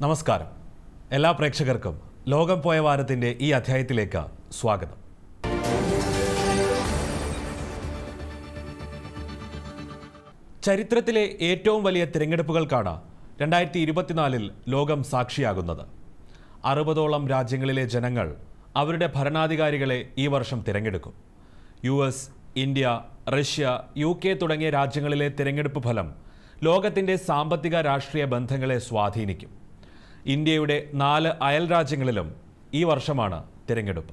നമസ്കാരം എല്ലാ പ്രേക്ഷകർക്കും ലോകം പോയ വാരത്തിൻ്റെ ഈ അധ്യായത്തിലേക്ക് സ്വാഗതം ചരിത്രത്തിലെ ഏറ്റവും വലിയ തിരഞ്ഞെടുപ്പുകൾക്കാണ് രണ്ടായിരത്തി ഇരുപത്തിനാലിൽ ലോകം സാക്ഷിയാകുന്നത് അറുപതോളം രാജ്യങ്ങളിലെ ജനങ്ങൾ അവരുടെ ഭരണാധികാരികളെ ഈ വർഷം തിരഞ്ഞെടുക്കും U S India Russia U K തുടങ്ങിയ രാജ്യങ്ങളിലെ തിരഞ്ഞെടുപ്പ് ഫലം ലോകത്തിൻ്റെ സാമ്പത്തിക രാഷ്ട്രീയ ബന്ധങ്ങളെ സ്വാധീനിക്കും ഇന്ത്യയുടെ നാല് അയൽ രാജ്യങ്ങളിലും ഈ വർഷമാണ് തിരഞ്ഞെടുപ്പ്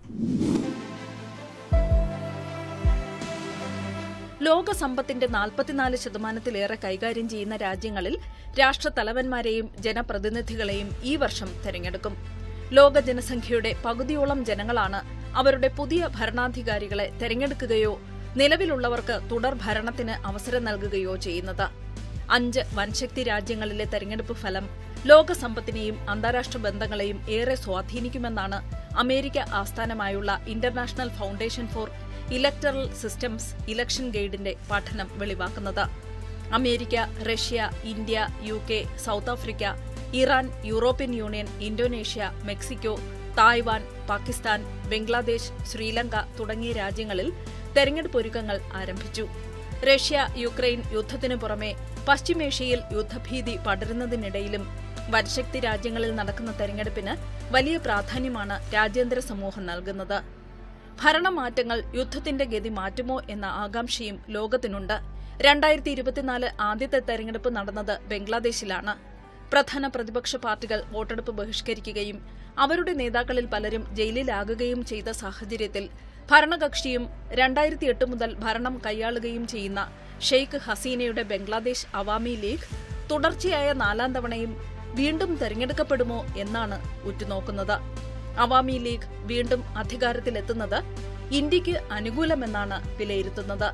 ലോക സമ്പത്തിന്റെ നാൽപ്പത്തിനാല് ശതമാനത്തിലേറെ കൈകാര്യം ചെയ്യുന്ന രാജ്യങ്ങളിൽ രാഷ്ട്രത്തലവന്മാരെയും ജനപ്രതിനിധികളെയും ഈ വർഷം തെരഞ്ഞെടുക്കും ലോക ജനസംഖ്യയുടെ പകുതിയോളം ജനങ്ങളാണ് അവരുടെ പുതിയ ഭരണാധികാരികളെ തെരഞ്ഞെടുക്കുകയോ നിലവിലുള്ളവർക്ക് തുടർ ഭരണത്തിന് അവസരം നൽകുകയോ ചെയ്യുന്നത് അഞ്ച് വൻശക്തി രാജ്യങ്ങളിലെ തെരഞ്ഞെടുപ്പ് ഫലം ലോക സമ്പത്തിനെയും അന്താരാഷ്ട്ര ബന്ധങ്ങളെയും ഏറെ സ്വാധീനിക്കുമെന്നാണ് അമേരിക്ക ആസ്ഥാനമായുള്ള international foundation four electoral systems election ഗൈഡിന്റെ പഠനം വെളിവാക്കുന്നത് America Russia India U K south Africa Iran European union Indonesia Mexico Taiwan Pakistan Bangladesh Sri Lanka തുടങ്ങിയ രാജ്യങ്ങളിൽ തെരഞ്ഞെടുപ്പ് ഒരുക്കങ്ങൾ ആരംഭിച്ചു റഷ്യ യുക്രൈൻ യുദ്ധത്തിനു പുറമെ പശ്ചിമേഷ്യയിൽ യുദ്ധഭീതി പടരുന്നതിനിടയിലും വൻശക്തി രാജ്യങ്ങളിൽ നടക്കുന്ന തെരഞ്ഞെടുപ്പിന് വലിയ പ്രാധാന്യമാണ് രാജ്യാന്തര സമൂഹം നൽകുന്നത് ഭരണമാറ്റങ്ങൾ യുദ്ധത്തിന്റെ ഗതി മാറ്റുമോ എന്ന ആകാംക്ഷയും ലോകത്തിനുണ്ട് രണ്ടായിരത്തി ഇരുപത്തിനാല് ആദ്യത്തെ തെരഞ്ഞെടുപ്പ് നടന്നത് ബംഗ്ലാദേശിലാണ് പ്രധാന പ്രതിപക്ഷ പാർട്ടികൾ വോട്ടെടുപ്പ് ബഹിഷ്കരിക്കുകയും അവരുടെ നേതാക്കളിൽ പലരും ജയിലിലാകുകയും ചെയ്ത സാഹചര്യത്തിൽ ഭരണകക്ഷിയും രണ്ടായിരത്തി എട്ട് മുതൽ ഭരണം കൈയാളുകയും ചെയ്യുന്ന ഷെയ്ഖ് ഹസീനയുടെ ബംഗ്ലാദേശ് അവാമി ലീഗ് തുടർച്ചയായ നാലാം തവണയും വീണ്ടും തെരഞ്ഞെടുക്കപ്പെടുമോ എന്നാണ് ഉറ്റുനോക്കുന്നത് അവാമി ലീഗ് വീണ്ടും അധികാരത്തിലെത്തുന്നത് ഇന്ത്യക്ക് അനുകൂലമെന്നാണ് വിലയിരുത്തുന്നത്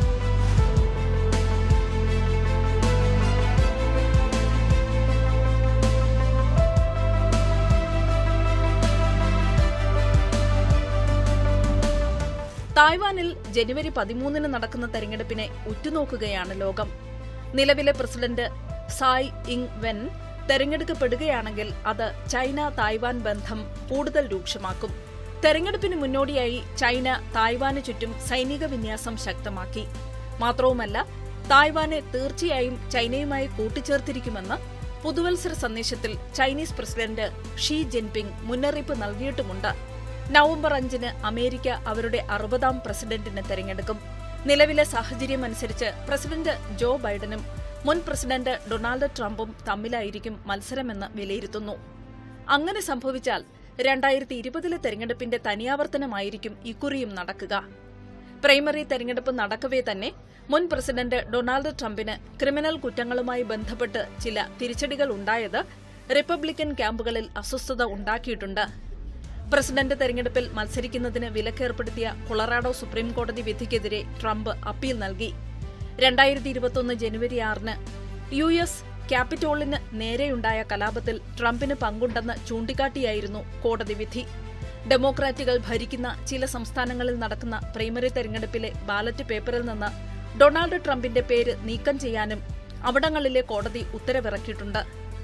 തായ്വാനിൽ ജനുവരി പതിമൂന്നിന് നടക്കുന്ന തെരഞ്ഞെടുപ്പിനെ ഉറ്റുനോക്കുകയാണ് ലോകം നിലവിലെ പ്രസിഡന്റ് സായ് ഇങ് വെൻ തെരഞ്ഞെടുക്കപ്പെടുകയാണെങ്കിൽ അത് ചൈന തായ്വാൻ ബന്ധം കൂടുതൽ രൂക്ഷമാക്കും തെരഞ്ഞെടുപ്പിന് മുന്നോടിയായി ചൈന തായ്വാന് ചുറ്റും സൈനിക വിന്യാസം ശക്തമാക്കി മാത്രവുമല്ല തായ്വാനെ തീർച്ചയായും ചൈനയുമായി കൂട്ടിച്ചേർത്തിരിക്കുമെന്ന് പുതുവത്സര സന്ദേശത്തിൽ ചൈനീസ് പ്രസിഡന്റ് ഷീ ജിൻപിങ് മുന്നറിയിപ്പ് നൽകിയിട്ടുമുണ്ട് നവംബർ അഞ്ചിന് അമേരിക്ക അവരുടെ അറുപതാം പ്രസിഡന്റിനെ തെരഞ്ഞെടുക്കും നിലവിലെ സാഹചര്യമനുസരിച്ച് പ്രസിഡന്റ് ജോ ബൈഡനും മുൻ പ്രസിഡന്റ് ഡൊണാൾഡ് ട്രംപും തമ്മിലായിരിക്കും മത്സരമെന്ന് വിലയിരുത്തുന്നു അങ്ങനെ സംഭവിച്ചാൽ രണ്ടായിരത്തി ഇരുപതിലെ തെരഞ്ഞെടുപ്പിന്റെ തനിയാവർത്തനമായിരിക്കും ഇക്കുറിയും നടക്കുക പ്രൈമറി തെരഞ്ഞെടുപ്പ് നടക്കവേ തന്നെ മുൻ പ്രസിഡന്റ് ഡൊണാൾഡ് ട്രംപിന് ക്രിമിനൽ കുറ്റങ്ങളുമായി ബന്ധപ്പെട്ട് ചില തിരിച്ചടികൾ ഉണ്ടായത് റിപ്പബ്ലിക്കൻ ക്യാമ്പുകളിൽ അസ്വസ്ഥത ഉണ്ടാക്കിയിട്ടുണ്ട് പ്രസിഡന്റ് തെരഞ്ഞെടുപ്പിൽ മത്സരിക്കുന്നതിന് വിലക്കേർപ്പെടുത്തിയ കൊളറാഡോ സുപ്രീം കോടതി വിധിക്കെതിരെ ട്രംപ് അപ്പീൽ നൽകി രണ്ടായിരത്തി ഇരുപത്തൊന്ന് ജനുവരി ആറിന് യു എസ് ക്യാപിറ്റോളിന് നേരെയുണ്ടായ കലാപത്തിൽ ട്രംപിന് പങ്കുണ്ടെന്ന് ചൂണ്ടിക്കാട്ടിയായിരുന്നു കോടതി വിധി ഡെമോക്രാറ്റുകൾ ഭരിക്കുന്ന ചില സംസ്ഥാനങ്ങളിൽ നടക്കുന്ന പ്രൈമറി തെരഞ്ഞെടുപ്പിലെ ബാലറ്റ് പേപ്പറിൽ നിന്ന് ഡൊണാൾഡ് ട്രംപിന്റെ പേര് നീക്കം ചെയ്യാനും അവിടങ്ങളിലെ കോടതി ഉത്തരവിറക്കിയിട്ടുണ്ട്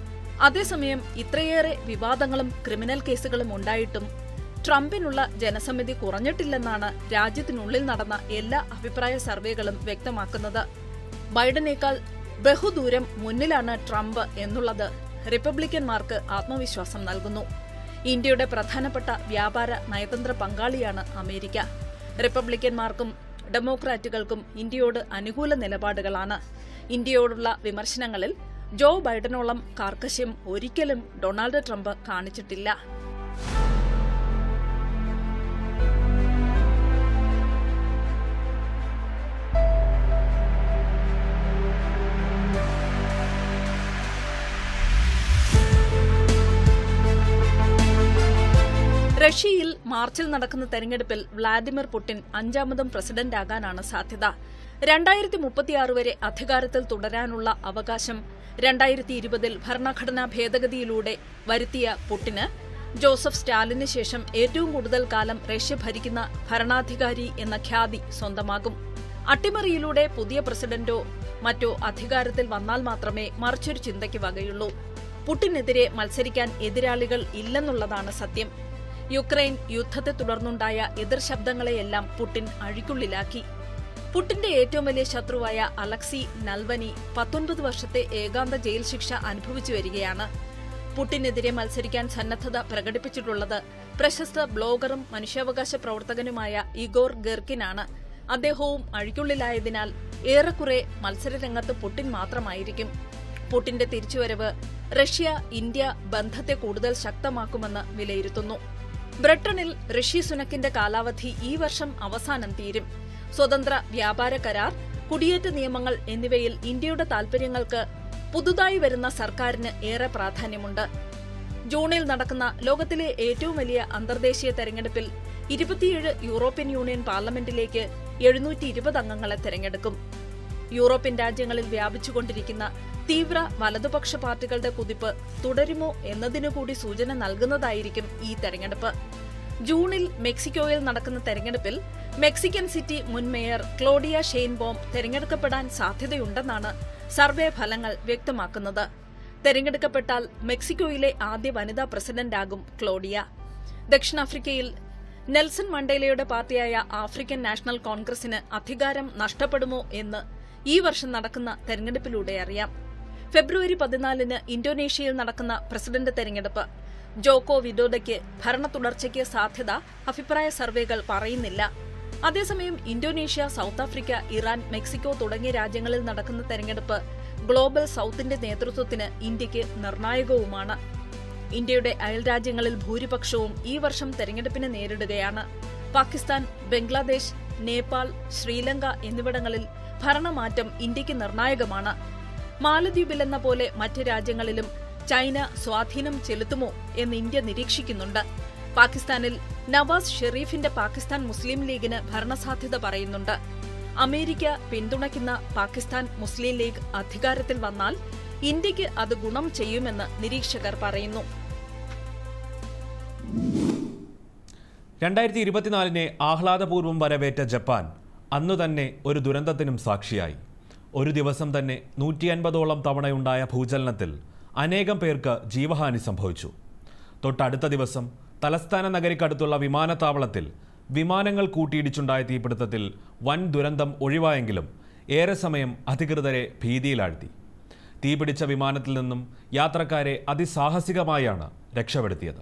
അതേസമയം ഇത്രയേറെ വിവാദങ്ങളും ക്രിമിനൽ കേസുകളും ഉണ്ടായിട്ടും ട്രംപിനുള്ള ജനസമിതി കുറഞ്ഞിട്ടില്ലെന്നാണ് രാജ്യത്തിനുള്ളിൽ നടന്ന എല്ലാ അഭിപ്രായ സർവേകളും വ്യക്തമാക്കുന്നത് ബൈഡനേക്കാൾ ബഹുദൂരം മുന്നിലാണ് ട്രംപ് എന്നുള്ളത് റിപ്പബ്ലിക്കന്മാർക്ക് ആത്മവിശ്വാസം നൽകുന്നു ഇന്ത്യയുടെ പ്രധാനപ്പെട്ട വ്യാപാര നയതന്ത്ര പങ്കാളിയാണ് അമേരിക്ക റിപ്പബ്ലിക്കന്മാർക്കും ഡെമോക്രാറ്റുകൾക്കും ഇന്ത്യയോട് അനുകൂല നിലപാടുകളാണ് ഇന്ത്യയോടുള്ള വിമർശനങ്ങളിൽ ജോ ബൈഡനോളം കാർക്കശ്യം ഒരിക്കലും ഡൊണാൾഡ് ട്രംപ് കാണിച്ചിട്ടില്ല റഷ്യയിൽ മാർച്ചിൽ നടക്കുന്ന തെരഞ്ഞെടുപ്പിൽ വ്ളാദിമിർ പുടിൻ അഞ്ചാമതും പ്രസിഡന്റാകാനാണ് സാധ്യത രണ്ടായിരത്തി മുപ്പത്തിയാറ് വരെ അധികാരത്തിൽ തുടരാനുള്ള അവകാശം രണ്ടായിരത്തി ഇരുപതിൽ ഭരണഘടനാ ഭേദഗതിയിലൂടെ വരുത്തിയ പുട്ടിന് ജോസഫ് സ്റ്റാലിന് ശേഷം ഏറ്റവും കൂടുതൽ കാലം റഷ്യ ഭരിക്കുന്ന ഭരണാധികാരി എന്ന ഖ്യാതി സ്വന്തമാകും അട്ടിമറിയിലൂടെ പുതിയ പ്രസിഡന്റോ മറ്റോ അധികാരത്തിൽ വന്നാൽ മാത്രമേ മറിച്ചൊരു ചിന്തയ്ക്ക് വകയുള്ളൂ പുട്ടിനെതിരെ മത്സരിക്കാൻ എതിരാളികൾ ഇല്ലെന്നുള്ളതാണ് സത്യം യുക്രൈൻ യുദ്ധത്തെ തുടർന്നുണ്ടായ എതിർ ശബ്ദങ്ങളെയെല്ലാം പുട്ടിൻ അഴിക്കുള്ളിലാക്കി പുട്ടിന്റെ ഏറ്റവും വലിയ ശത്രുവായ അലക്സി നൽവനി പത്തൊൻപത് വർഷത്തെ ഏകാന്ത ജയിൽ ശിക്ഷ അനുഭവിച്ചു വരികയാണ് പുട്ടിനെതിരെ മത്സരിക്കാൻ സന്നദ്ധത പ്രകടിപ്പിച്ചിട്ടുള്ളത് പ്രശസ്ത ബ്ലോഗറും മനുഷ്യാവകാശ പ്രവർത്തകനുമായ ഇഗോർ ഗെർക്കിനാണ് അദ്ദേഹവും അഴിക്കുള്ളിലായതിനാൽ ഏറെക്കുറെ മത്സരരംഗത്ത് പുട്ടിൻ മാത്രമായിരിക്കും പുട്ടിന്റെ തിരിച്ചുവരവ് റഷ്യ ഇന്ത്യ ബന്ധത്തെ കൂടുതൽ ശക്തമാക്കുമെന്ന് വിലയിരുത്തുന്നു ബ്രിട്ടനിൽ ഋഷി സുനക്കിന്റെ കാലാവധി ഈ വർഷം അവസാനം തീരും സ്വതന്ത്ര വ്യാപാര കരാർ കുടിയേറ്റ നിയമങ്ങൾ എന്നിവയിൽ ഇന്ത്യയുടെ താൽപര്യങ്ങൾക്ക് പുതുതായി വരുന്ന സർക്കാരിന് ഏറെ പ്രാധാന്യമുണ്ട് ജൂണിൽ നടക്കുന്ന ലോകത്തിലെ ഏറ്റവും വലിയ അന്തർദേശീയ തെരഞ്ഞെടുപ്പിൽ ഇരുപത്തിയേഴ് യൂറോപ്യൻ യൂണിയൻ പാർലമെന്റിലേക്ക് എഴുന്നൂറ്റി ഇരുപത് അംഗങ്ങളെ തെരഞ്ഞെടുക്കും യൂറോപ്യൻ രാജ്യങ്ങളിൽ വ്യാപിച്ചുകൊണ്ടിരിക്കുന്ന തീവ്ര വലതുപക്ഷ പാർട്ടികളുടെ കുതിപ്പ് തുടരുമോ എന്നതിനു കൂടി സൂചന നൽകുന്നതായിരിക്കും ഈ തെരഞ്ഞെടുപ്പ് ജൂണിൽ മെക്സിക്കോയിൽ നടക്കുന്ന തെരഞ്ഞെടുപ്പിൽ മെക്സിക്കൻ സിറ്റി മുൻ മേയർ ക്ലോഡിയ ഷെയ്ൻബോം തെരഞ്ഞെടുക്കപ്പെടാൻ സാധ്യതയുണ്ടെന്നാണ് സർവേ ഫലങ്ങൾ വ്യക്തമാക്കുന്നത് തെരഞ്ഞെടുക്കപ്പെട്ടാൽ മെക്സിക്കോയിലെ ആദ്യ വനിതാ പ്രസിഡന്റാകും ക്ലോഡിയ ദക്ഷിണാഫ്രിക്കയിൽ നെൽസൺ മണ്ടേലയുടെ പാർട്ടിയായ ആഫ്രിക്കൻ നാഷണൽ കോൺഗ്രസിന് അധികാരം നഷ്ടപ്പെടുമോ എന്ന് ഈ വർഷം നടക്കുന്ന തെരഞ്ഞെടുപ്പിലൂടെ അറിയാം ഫെബ്രുവരി പതിനാലിന് ഇന്തോനേഷ്യയിൽ നടക്കുന്ന പ്രസിഡന്റ് തെരഞ്ഞെടുപ്പ് ജോക്കോ വിഡോഡയ്ക്ക് ഭരണ തുടർച്ചയ്ക്ക് സാധ്യത അഭിപ്രായ സർവേകൾ പറയുന്നില്ല അതേസമയം Indonesia South Africa Iran Mexico തുടങ്ങിയ രാജ്യങ്ങളിൽ നടക്കുന്ന തെരഞ്ഞെടുപ്പ് ഗ്ലോബൽ സൌത്തിന്റെ നേതൃത്വത്തിന് ഇന്ത്യക്ക് നിർണായകവുമാണ് ഇന്ത്യയുടെ അയൽരാജ്യങ്ങളിൽ ഭൂരിപക്ഷവും ഈ വർഷം തെരഞ്ഞെടുപ്പിനെ നേരിടുകയാണ് പാകിസ്ഥാൻ ബംഗ്ലാദേശ് നേപ്പാൾ ശ്രീലങ്ക എന്നിവിടങ്ങളിൽ ഭരണമാറ്റം ഇന്ത്യക്ക് നിർണായകമാണ് മാലദ്വീപിലെന്ന പോലെ മറ്റ് രാജ്യങ്ങളിലും ചൈന സ്വാധീനം ചെലുത്തുമോ എന്ന് ഇന്ത്യ നിരീക്ഷിക്കുന്നുണ്ട് പാകിസ്ഥാനിൽ നവാസ് ഷെറീഫിന്റെ പാകിസ്ഥാൻ മുസ്ലിം ലീഗിന് ഭരണസാധ്യത പറയുന്നുണ്ട് അമേരിക്ക പിന്തുണയ്ക്കുന്ന പാകിസ്ഥാൻ മുസ്ലിം ലീഗ് അധികാരത്തിൽ വന്നാൽ ഇന്ത്യക്ക് അത് ഗുണം ചെയ്യുമെന്ന് നിരീക്ഷകർ പറയുന്നു രണ്ടായിരത്തി ഇരുപത്തിനാലിനെ ആഹ്ലാദപൂർവ്വം വരവേറ്റ ജപ്പാൻ അന്നു തന്നെ ഒരു ദുരന്തത്തിനും സാക്ഷിയായി ഒരു ദിവസം തന്നെ നൂറ്റി അൻപതോളം തവണയുണ്ടായ ഭൂചലനത്തിൽ അനേകം പേർക്ക് ജീവഹാനി സംഭവിച്ചു തൊട്ടടുത്ത ദിവസം തലസ്ഥാന നഗരിക്കടുത്തുള്ള വിമാനത്താവളത്തിൽ വിമാനങ്ങൾ കൂട്ടിയിടിച്ചുണ്ടായ തീപിടുത്തത്തിൽ വൻ ദുരന്തം ഒഴിവായെങ്കിലും ഏറെ സമയം അധികൃതരെ ഭീതിയിലാഴ്ത്തി തീപിടിച്ച വിമാനത്തിൽ നിന്നും യാത്രക്കാരെ അതിസാഹസികമായാണ് രക്ഷപ്പെടുത്തിയത്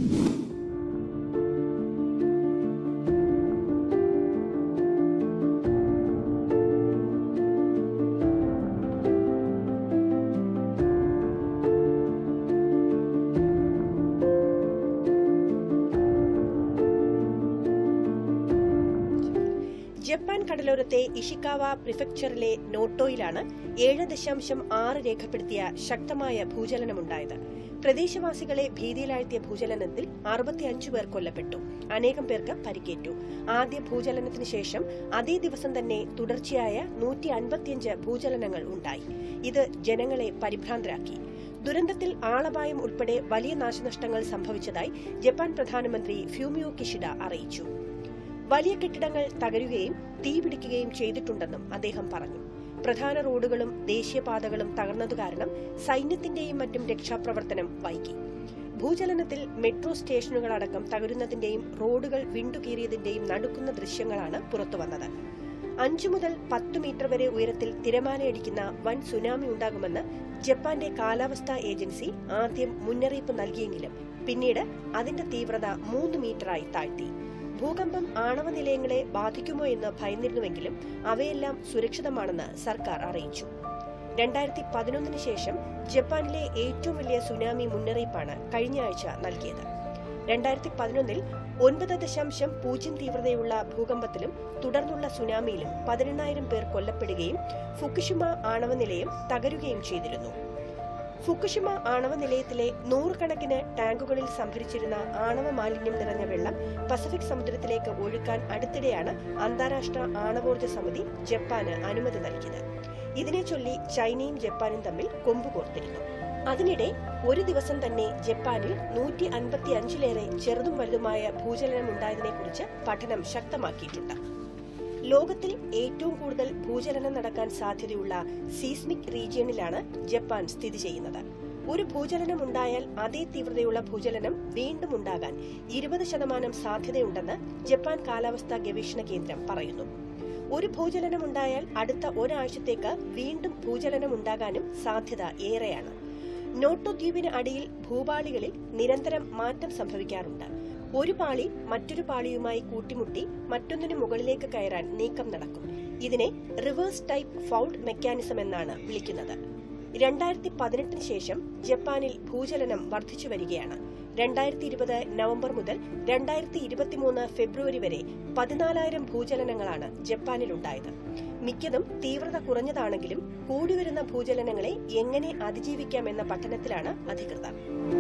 ജപ്പാൻ കടലോരത്തെ ഇഷിക്കാവ പ്രിഫെക്ചറിലെ നോട്ടോയിലാണ് ഏഴ് ദശാംശം ആറ് രേഖപ്പെടുത്തിയ ശക്തമായ ഭൂചലനമുണ്ടായത് പ്രദേശവാസികളെ ഭീതിയിലാഴ്ത്തിയ ഭൂചലനത്തിൽ അറുപത്തിയഞ്ചു പേർ കൊല്ലപ്പെട്ടു അനേകം പേർക്ക് പരിക്കേറ്റു ആദ്യ ഭൂചലനത്തിന് ശേഷം അതേ ദിവസം തന്നെ തുടർച്ചയായ നൂറ്റി അൻപത്തിയഞ്ച് ഭൂചലനങ്ങൾ ഉണ്ടായി ഇത് ജനങ്ങളെ പരിഭ്രാന്തരാക്കി ദുരന്തത്തിൽ ആളപായം ഉൾപ്പെടെ വലിയ നാശനഷ്ടങ്ങൾ സംഭവിച്ചതായി ജപ്പാൻ പ്രധാനമന്ത്രി ഫ്യൂമിയോ കിഷിഡ അറിയിച്ചു വലിയ കെട്ടിടങ്ങൾ തകരുകയും തീപിടിക്കുകയും ചെയ്തിട്ടുണ്ടെന്നും അദ്ദേഹം പറഞ്ഞു പ്രധാന റോഡുകളും ദേശീയപാതകളും തകർന്നതു കാരണം സൈന്യത്തിന്റെയും മറ്റും രക്ഷാപ്രവർത്തനം വൈകി ഭൂചലനത്തിൽ മെട്രോ സ്റ്റേഷനുകളടക്കം തകരുന്നതിന്റെയും റോഡുകൾ വിണ്ടുകീറിയതിന്റെയും നടുക്കുന്ന ദൃശ്യങ്ങളാണ് പുറത്തുവന്നത് അഞ്ചു മുതൽ പത്ത് മീറ്റർ വരെ ഉയരത്തിൽ തിരമാലയടിക്കുന്ന വൻ സുനാമി ഉണ്ടാകുമെന്ന് ജപ്പാന്റെ കാലാവസ്ഥാ ഏജൻസി ആദ്യം മുന്നറിയിപ്പ് നൽകിയെങ്കിലും പിന്നീട് അതിന്റെ തീവ്രത മൂന്ന് മീറ്ററായി താഴ്ത്തി ഭൂകമ്പം ആണവ നിലയങ്ങളെ ബാധിക്കുമോ എന്ന് ഭയന്നിരുന്നുവെങ്കിലും അവയെല്ലാം സുരക്ഷിതമാണെന്ന് സർക്കാർ അറിയിച്ചു രണ്ടായിരത്തി പതിനൊന്നിന് ശേഷം ജപ്പാനിലെ ഏറ്റവും വലിയ സുനാമി മുന്നറിയിപ്പാണ് കഴിഞ്ഞ ആഴ്ച നൽകിയത് രണ്ടായിരത്തി പതിനൊന്നിൽ ഒൻപത് ദശാംശം പൂജ്യം തീവ്രതയുള്ള ഭൂകമ്പത്തിലും തുടർന്നുള്ള സുനാമിയിലും പതിനെണ്ണായിരം പേർ കൊല്ലപ്പെടുകയും ഫുക്കുഷിമ ആണവ നിലയം തകരുകയും ചെയ്തിരുന്നു ഫുക്കുഷിമ ആണവ നിലയത്തിലെ നൂറുകണക്കിന് ടാങ്കുകളിൽ സംഭരിച്ചിരുന്ന ആണവ മാലിന്യം നിറഞ്ഞ വെള്ളം പസഫിക് സമുദ്രത്തിലേക്ക് ഒഴുക്കാൻ അടുത്തിടെയാണ് അന്താരാഷ്ട്ര ആണവോർജ്ജ സമിതി ജപ്പാന് അനുമതി നൽകിയത് ഇതിനെ ചൊല്ലി ചൈനയും ജപ്പാനും തമ്മിൽ കൊമ്പുകോർത്തിരുന്നു അതിനിടെ ഒരു ദിവസം തന്നെ ജപ്പാനിൽ നൂറ്റി അൻപത്തി അഞ്ചിലേറെ ചെറുതും വലുതുമായ ഭൂചലനം ഉണ്ടായതിനെക്കുറിച്ച് പഠനം ശക്തമാക്കിയിട്ടുണ്ട് ലോകത്തിൽ ഏറ്റവും കൂടുതൽ ഭൂചലനം നടക്കാൻ സാധ്യതയുള്ള സീസ്മിക് റീജിയണിലാണ് ജപ്പാൻ സ്ഥിതി ചെയ്യുന്നത് ഒരു ഭൂചലനം ഉണ്ടായാൽ അതേ തീവ്രതയുള്ള ഭൂചലനം വീണ്ടും ഉണ്ടാകാൻ ഇരുപത് ശതമാനം സാധ്യതയുണ്ടെന്ന് ജപ്പാൻ കാലാവസ്ഥാ ഗവേഷണ കേന്ദ്രം പറയുന്നു ഒരു ഭൂചലനം ഉണ്ടായാൽ അടുത്ത ഒരാഴ്ചത്തേക്ക് വീണ്ടും ഭൂചലനം ഉണ്ടാകാനും സാധ്യത ഏറെയാണ് നോട്ടോ ദ്വീപിന് അടിയിൽ ഭൂപാളികളിൽ നിരന്തരം മാറ്റം സംഭവിക്കാറുണ്ട് ഒരു പാളി മറ്റൊരു പാളിയുമായി കൂട്ടിമുട്ടി മറ്റൊന്നിനു മുകളിലേക്ക് കയറാൻ നീക്കം നടക്കും ഇതിനെ റിവേഴ്സ് ടൈപ്പ് ഫൗൾഡ് മെക്കാനിസം എന്നാണ് വിളിക്കുന്നത് രണ്ടായിരത്തി പതിനെട്ടിന് ശേഷം ജപ്പാനിൽ ഭൂചലനം വർദ്ധിച്ചു വരികയാണ് രണ്ടായിരത്തി ഇരുപത് നവംബർ മുതൽ രണ്ടായിരത്തി ഇരുപത്തിമൂന്ന് ഫെബ്രുവരി വരെ പതിനാലായിരം ഭൂചലനങ്ങളാണ് ജപ്പാനിലുണ്ടായത് മിക്കതും തീവ്രത കുറഞ്ഞതാണെങ്കിലും കൂടിവരുന്ന ഭൂചലനങ്ങളെ എങ്ങനെ അതിജീവിക്കാമെന്ന പഠനത്തിലാണ് അധികൃതർ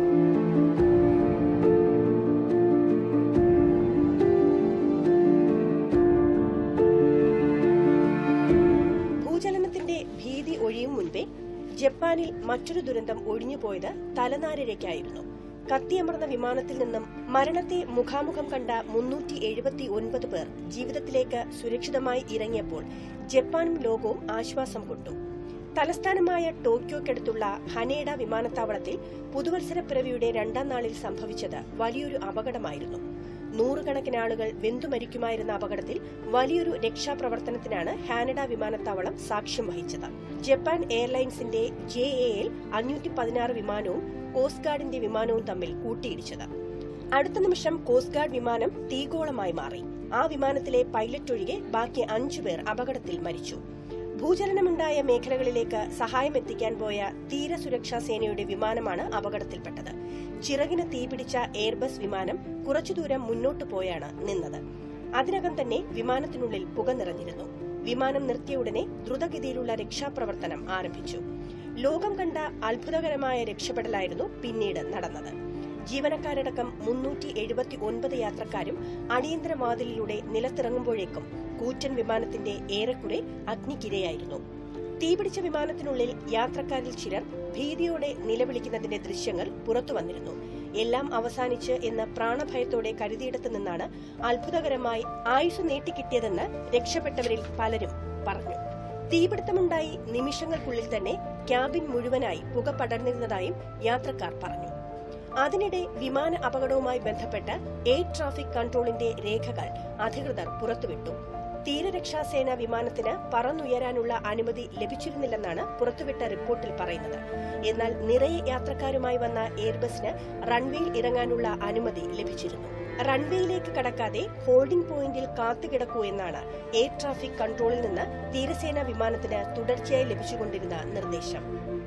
ഭൂചലനത്തിന്റെ ഭീതി ഒഴിയും മുൻപേ ജപ്പാനിൽ മറ്റൊരു ദുരന്തം ഒഴിഞ്ഞുപോയത് തലനാരിഴയ്ക്കായിരുന്നു കത്തിയമർന്ന വിമാനത്തിൽ നിന്നും മരണത്തെ മുഖാമുഖം കണ്ട മുന്നൂറ്റി എഴുപത്തി ഒൻപത് പേർ ജീവിതത്തിലേക്ക് സുരക്ഷിതമായി ഇറങ്ങിയപ്പോൾ ജപ്പാനും ലോകവും ആശ്വാസം കൊണ്ടു തലസ്ഥാനമായ ടോക്കിയോക്കടുത്തുള്ള ഹനേഡ വിമാനത്താവളത്തിൽ പുതുവത്സരപ്പിറവിയുടെ രണ്ടാം നാളിൽ സംഭവിച്ചത് വലിയൊരു അപകടമായിരുന്നു നൂറുകണക്കിന് ആളുകൾ വെന്തുമരിക്കുമായിരുന്ന അപകടത്തിൽ വലിയൊരു രക്ഷാപ്രവർത്തനത്തിനാണ് ഹാനഡ വിമാനത്താവളം സാക്ഷ്യം വഹിച്ചത് ജപ്പാൻ എയർലൈൻസിന്റെ ജെ എ എൽ അഞ്ഞൂറ്റി പതിനാറ് വിമാനവും കോസ്റ്റ് ഗാർഡിന്റെ വിമാനവും തമ്മിൽ കൂട്ടിയിടിച്ചത് അടുത്ത നിമിഷം കോസ്റ്റ് ഗാർഡ് വിമാനം തീഗോളമായി മാറി ആ വിമാനത്തിലെ പൈലറ്റ് ഒഴികെ ബാക്കി അഞ്ചുപേർ അപകടത്തിൽ മരിച്ചു ഭൂചലനമുണ്ടായ മേഖലകളിലേക്ക് സഹായം എത്തിക്കാൻ പോയ തീരസുരക്ഷാ സേനയുടെ വിമാനമാണ് അപകടത്തിൽപ്പെട്ടത് ചിറകിന് തീപിടിച്ച എയർബസ് വിമാനം കുറച്ചു ദൂരം മുന്നോട്ടു പോയാണ് നിന്നത് അതിനകം തന്നെ വിമാനത്തിനുള്ളിൽ പുക നിറഞ്ഞിരുന്നു വിമാനം നിർത്തിയ ഉടനെ ദ്രുതഗതിയിലുള്ള രക്ഷാപ്രവർത്തനം ആരംഭിച്ചു ലോകം കണ്ട അത്ഭുതകരമായ രക്ഷപ്പെടലായിരുന്നു പിന്നീട് നടന്നത് ജീവനക്കാരടക്കം മുന്നൂറ്റി എഴുപത്തി ഒൻപത് യാത്രക്കാരും അടിയന്തര വാതിലിലൂടെ നിലത്തിറങ്ങുമ്പോഴേക്കും കൂറ്റൻ വിമാനത്തിന്റെ ഏറെക്കുറെ അഗ്നിക്കിരയായിരുന്നു തീപിടിച്ച വിമാനത്തിനുള്ളിൽ യാത്രക്കാരിൽ ചിലർ ഭീതിയോടെ നിലവിളിക്കുന്നതിന്റെ ദൃശ്യങ്ങൾ പുറത്തുവന്നിരുന്നു എല്ലാം അവസാനിച്ച് എന്ന് പ്രാണഭയത്തോടെ കരുതിയിടത്തു നിന്നാണ് അത്ഭുതകരമായി ആയുസ് നീട്ടിക്കിട്ടിയതെന്ന് രക്ഷപ്പെട്ടവരിൽ പലരും പറഞ്ഞു തീപിടുത്തമുണ്ടായി നിമിഷങ്ങൾക്കുള്ളിൽ തന്നെ ക്യാബിൻ മുഴുവനായി പുക പടർന്നിരുന്നതായും യാത്രക്കാർ പറഞ്ഞു അതിനിടെ വിമാന അപകടവുമായി ബന്ധപ്പെട്ട് എയർ ട്രാഫിക് കൺട്രോളിന്റെ രേഖകൾ അധികൃതർ പുറത്തുവിട്ടു തീരരക്ഷാസേന വിമാനത്തിന് പറന്നുയരാനുള്ള അനുമതി ലഭിച്ചിരുന്നില്ലെന്നാണ് പുറത്തുവിട്ട റിപ്പോർട്ടിൽ പറയുന്നത് എന്നാൽ നിറയെ യാത്രക്കാരുമായി വന്ന എയർബസിന് റൺവേയിൽ ഇറങ്ങാനുള്ള അനുമതി ലഭിച്ചിരുന്നു റൺവേയിലേക്ക് കടക്കാതെ ഹോൾഡിംഗ് പോയിന്റിൽ കാത്തുകിടക്കൂ എന്നാണ് എയർ ട്രാഫിക് കൺട്രോളിൽ നിന്ന് തീരസേന വിമാനത്തിന് തുടർച്ചയായി ലഭിച്ചുകൊണ്ടിരുന്ന നിർദ്ദേശം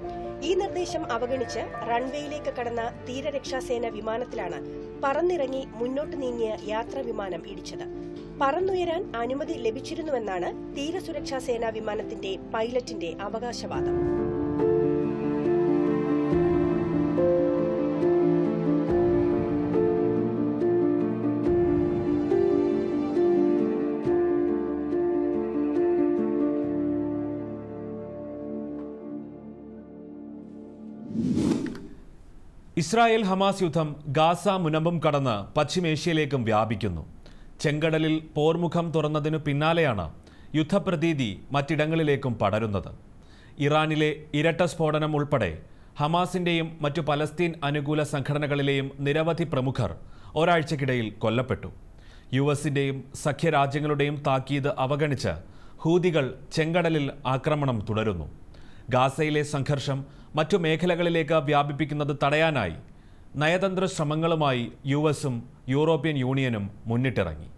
ഈ നിർദ്ദേശം അവഗണിച്ച് റൺവേയിലേക്ക് കടന്ന തീരരക്ഷാസേന വിമാനത്തിലാണ് പറന്നിറങ്ങി മുന്നോട്ട് നീങ്ങിയ യാത്രാ വിമാനം ഇടിച്ചത് പറന്നുയരാൻ അനുമതി ലഭിച്ചിരുന്നുവെന്നാണ് തീരസുരക്ഷാ സേനാ വിമാനത്തിന്റെ പൈലറ്റിന്റെ അവകാശവാദം ഇസ്രായേൽ ഹമാസ് യുദ്ധം ഗാസ മുനമ്പും കടന്ന് പശ്ചിമേഷ്യയിലേക്കും വ്യാപിക്കുന്നു ചെങ്കടലിൽ പോർമുഖം തുറന്നതിനു പിന്നാലെയാണ് യുദ്ധപ്രതീതി മറ്റിടങ്ങളിലേക്കും പടരുന്നത് ഇറാനിലെ ഇരട്ട സ്ഫോടനം ഉൾപ്പെടെ ഹമാസിന്റെയും മറ്റു പലസ്തീൻ അനുകൂല സംഘടനകളിലെയും നിരവധി പ്രമുഖർ ഒരാഴ്ചക്കിടയിൽ കൊല്ലപ്പെട്ടു യു എസിന്റെയും സഖ്യരാജ്യങ്ങളുടെയും താക്കീത് അവഗണിച്ച് ഹൂതികൾ ചെങ്കടലിൽ ആക്രമണം തുടരുന്നു ഗാസയിലെ സംഘർഷം മറ്റു മേഖലകളിലേക്ക് വ്യാപിപ്പിക്കുന്നത് തടയാനായി നയതന്ത്ര ശ്രമങ്ങളുമായി യു എസും യൂറോപ്യൻ യൂണിയനും മുന്നിട്ടിറങ്ങി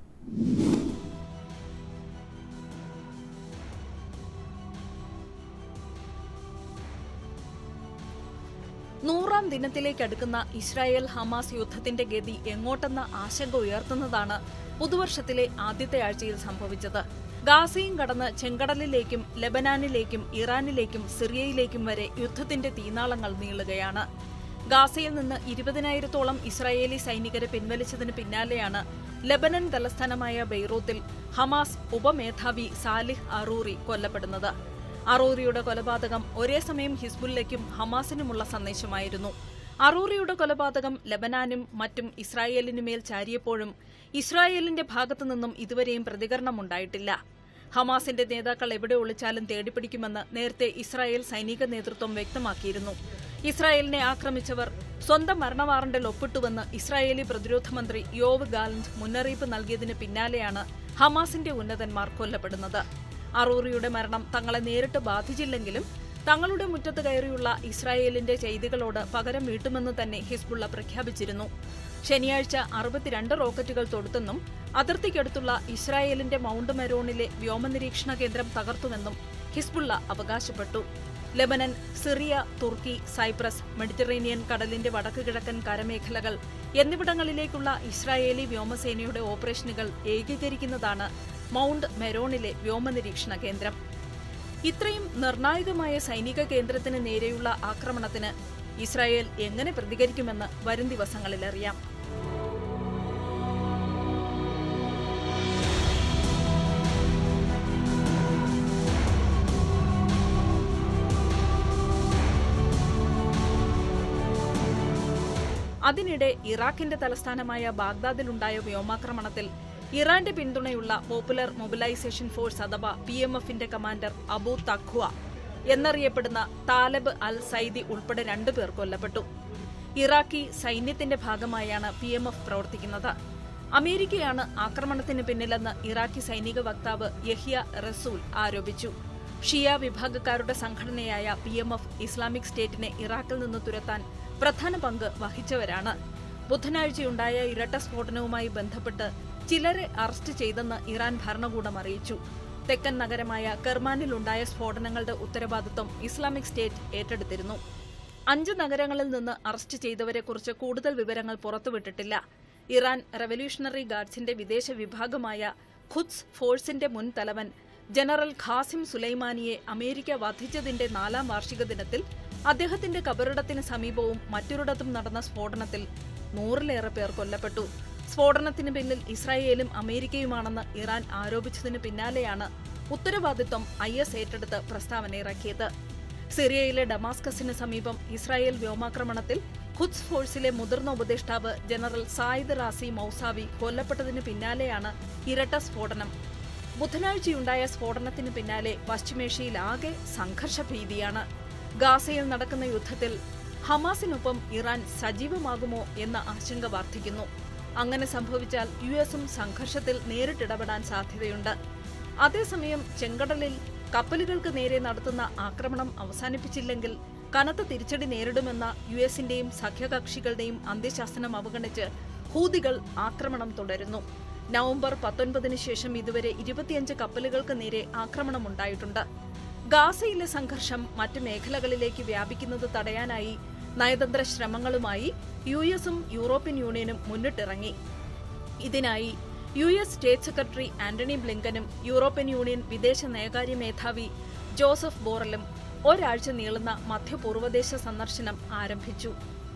നൂറാം ദിനത്തിലേക്ക് അടുക്കുന്ന ഇസ്രായേൽ ഹമാസ് യുദ്ധത്തിന്റെ ഗതി എങ്ങോട്ടെന്ന ആശങ്ക ഉയർത്തുന്നതാണ് പുതുവർഷത്തിലെ ആദ്യത്തെ ആഴ്ചയിൽ സംഭവിച്ചത് ഗാസയും കടന്ന് ചെങ്കടലിലേക്കും ലെബനാനിലേക്കും ഇറാനിലേക്കും സിറിയയിലേക്കും വരെ യുദ്ധത്തിന്റെ തീനാളങ്ങൾ നീളുകയാണ് ഗാസയിൽ നിന്ന് ഇരുപതിനായിരത്തോളം ഇസ്രായേലി സൈനികരെ പിൻവലിച്ചതിന് പിന്നാലെയാണ് ലെബനൻ തലസ്ഥാനമായ ബെയ്റൂത്തിൽ ഹമാസ് ഉപമേധാവി സാലിഹ് അറൂറി കൊല്ലപ്പെടുന്നത് അറൂറിയുടെ കൊലപാതകം ഒരേ സമയം ഹിസ്ബുല്ലയ്ക്കും ഹമാസിനുമുള്ള സന്ദേശമായിരുന്നു അറൂറിയുടെ കൊലപാതകം ലബനാനും മറ്റും ഇസ്രായേലിനുമേൽ ചാരിയപ്പോഴും ഇസ്രായേലിന്റെ ഭാഗത്തു നിന്നും ഇതുവരെയും പ്രതികരണമുണ്ടായിട്ടില്ല ഹമാസിന്റെ നേതാക്കൾ എവിടെ ഒളിച്ചാലും തേടിപ്പിടിക്കുമെന്ന് നേരത്തെ ഇസ്രായേൽ സൈനിക നേതൃത്വം വ്യക്തമാക്കിയിരുന്നു ഇസ്രായേലിനെ ആക്രമിച്ചവർ സ്വന്തം മരണവാറണ്ടിൽ ഒപ്പിട്ടുവെന്ന് ഇസ്രായേലി പ്രതിരോധ മന്ത്രി യോവ് ഗാലന്റ് മുന്നറിയിപ്പ് നൽകിയതിന് പിന്നാലെയാണ് ഹമാസിന്റെ ഉന്നതന്മാർ കൊല്ലപ്പെടുന്നത് അറൂറിയുടെ മരണം തങ്ങളെ നേരിട്ട് ബാധിച്ചില്ലെങ്കിലും തങ്ങളുടെ മുറ്റത്ത് കയറിയുള്ള ഇസ്രായേലിന്റെ ചെയ്തികളോട് പകരം വീട്ടുമെന്ന് തന്നെ ഹിസ്ബുള്ള പ്രഖ്യാപിച്ചിരുന്നു ശനിയാഴ്ച അറുപത്തിരണ്ട് റോക്കറ്റുകൾ തൊടുത്തെന്നും അതിർത്തിക്കടുത്തുള്ള ഇസ്രായേലിന്റെ മൗണ്ട് മെരോണിലെ വ്യോമനിരീക്ഷണ കേന്ദ്രം തകർത്തുവെന്നും ഹിസ്ബുള്ള അവകാശപ്പെട്ടു Lebanon Syria Turkey Cyprus Mediterranean കടലിന്റെ വടക്ക് കിഴക്കൻ കരമേഖലകൾ എന്നിവിടങ്ങളിലേക്കുള്ള ഇസ്രായേലി വ്യോമസേനയുടെ ഓപ്പറേഷനുകൾ ഏകീകരിക്കുന്നതാണ് മൗണ്ട് മെരോണിലെ വ്യോമനിരീക്ഷണ കേന്ദ്രം ഇത്രയും നിർണായകമായ സൈനിക കേന്ദ്രത്തിന് നേരെയുള്ള ആക്രമണത്തിന് ഇസ്രായേൽ എങ്ങനെ പ്രതികരിക്കുമെന്ന് വരും ദിവസങ്ങളിൽ അറിയാം അതിനിടെ ഇറാഖിന്റെ തലസ്ഥാനമായ ബാഗ്ദാദിലുണ്ടായ വ്യോമാക്രമണത്തിൽ ഇറാന്റെ പിന്തുണയുള്ള പോപ്പുലർ മൊബിലൈസേഷൻ ഫോഴ്സ് അഥവാ പി എം എഫിന്റെ കമാൻഡർ അബു തഖ്വ എന്നറിയപ്പെടുന്ന താലബ് അൽ സൈദി ഉൾപ്പെടെ രണ്ടുപേർ കൊല്ലപ്പെട്ടു ഇറാഖി സൈന്യത്തിന്റെ ഭാഗമായാണ് പി എം എഫ് പ്രവർത്തിക്കുന്നത് അമേരിക്കയാണ് ആക്രമണത്തിന് പിന്നിലെന്ന് ഇറാഖി സൈനിക വക്താവ് യഹിയ റസൂൽ ആരോപിച്ചു ഷിയ വിഭാഗക്കാരുടെ സംഘടനയായ പി എം എഫ് ഇസ്ലാമിക് സ്റ്റേറ്റിനെ ഇറാഖിൽ നിന്ന് തുരത്താൻ പ്രധാന പങ്ക് വഹിച്ചവരാണ് ബുധനാഴ്ചയുണ്ടായ ഇരട്ട സ്ഫോടനവുമായി ബന്ധപ്പെട്ട് ചിലരെ അറസ്റ്റ് ചെയ്തെന്ന് ഇറാൻ ഭരണകൂടം അറിയിച്ചു തെക്കൻ നഗരമായ കെർമാനിലുണ്ടായ സ്ഫോടനങ്ങളുടെ ഉത്തരവാദിത്വം ഇസ്ലാമിക് സ്റ്റേറ്റ് ഏറ്റെടുത്തിരുന്നു അഞ്ച് നഗരങ്ങളിൽ നിന്ന് അറസ്റ്റ് ചെയ്തവരെക്കുറിച്ച് കൂടുതൽ വിവരങ്ങൾ പുറത്തുവിട്ടിട്ടില്ല ഇറാൻ റവല്യൂഷണറി ഗാർഡ്സിന്റെ വിദേശ വിഭാഗമായ ഖുദ്സ് ഫോഴ്സിന്റെ മുൻ തലവൻ ജനറൽ ഖാസിം സുലൈമാനിയെ അമേരിക്ക വധിച്ചതിന്റെ നാലാം വാർഷിക ദിനത്തിൽ അദ്ദേഹത്തിന്റെ കബറിടത്തിന് സമീപവും മറ്റൊരിടത്തും നടന്ന സ്ഫോടനത്തിൽ നൂറിലേറെ പേർ കൊല്ലപ്പെട്ടു സ്ഫോടനത്തിന് പിന്നിൽ ഇസ്രായേലും അമേരിക്കയുമാണെന്ന് ഇറാൻ ആരോപിച്ചതിന് പിന്നാലെയാണ് ഉത്തരവാദിത്വം ഐ എസ് ഏറ്റെടുത്ത് പ്രസ്താവന ഇറക്കിയത് സിറിയയിലെ ഡമാസ്കസിന് സമീപം ഇസ്രായേൽ വ്യോമാക്രമണത്തിൽ ഖുദ്സ് ഫോഴ്സിലെ മുതിർന്ന ഉപദേഷ്ടാവ് ജനറൽ സായിദ് റാസി മൌസാവി കൊല്ലപ്പെട്ടതിന് പിന്നാലെയാണ് ഇരട്ട സ്ഫോടനം ബുധനാഴ്ചയുണ്ടായ സ്ഫോടനത്തിന് പിന്നാലെ പശ്ചിമേഷ്യയിൽ ആകെ സംഘർഷ ഭീതിയാണ് ഗാസയിൽ നടക്കുന്ന യുദ്ധത്തിൽ ഹമാസിനൊപ്പം ഇറാൻ സജീവമാകുമോ എന്ന ആശങ്ക വർദ്ധിക്കുന്നു അങ്ങനെ സംഭവിച്ചാൽ യു എസും സംഘർഷത്തിൽ നേരിട്ടിടപെടാൻ സാധ്യതയുണ്ട് അതേസമയം ചെങ്കടലിൽ കപ്പലുകൾക്ക് നേരെ നടത്തുന്ന ആക്രമണം അവസാനിപ്പിച്ചില്ലെങ്കിൽ കനത്ത തിരിച്ചടി നേരിടുമെന്ന യു എസിന്റെയും സഖ്യകക്ഷികളുടെയും അന്ത്യശാസനം അവഗണിച്ച് ഹൂതികൾ ആക്രമണം തുടരുന്നു നവംബർ പത്തൊൻപതിന് ശേഷം ഇതുവരെ ഇരുപത്തിയഞ്ച് കപ്പലുകൾക്ക് നേരെ ആക്രമണമുണ്ടായിട്ടുണ്ട് ഗാസയിലെ സംഘർഷം മറ്റ് മേഖലകളിലേക്ക് വ്യാപിക്കുന്നത് തടയാനായി നയതന്ത്ര ശ്രമങ്ങളുമായി യു എസും യൂറോപ്യൻ യൂണിയനും മുന്നിട്ടിറങ്ങി ഇതിനായി U S state secretary Antony ബ്ലിങ്കനും യൂറോപ്യൻ യൂണിയൻ വിദേശ നയകാര്യ മേധാവി ജോസഫ് ബോറലും ഒരാഴ്ച നീളുന്ന മധ്യപൂർവ്വദേശ സന്ദർശനം ആരംഭിച്ചു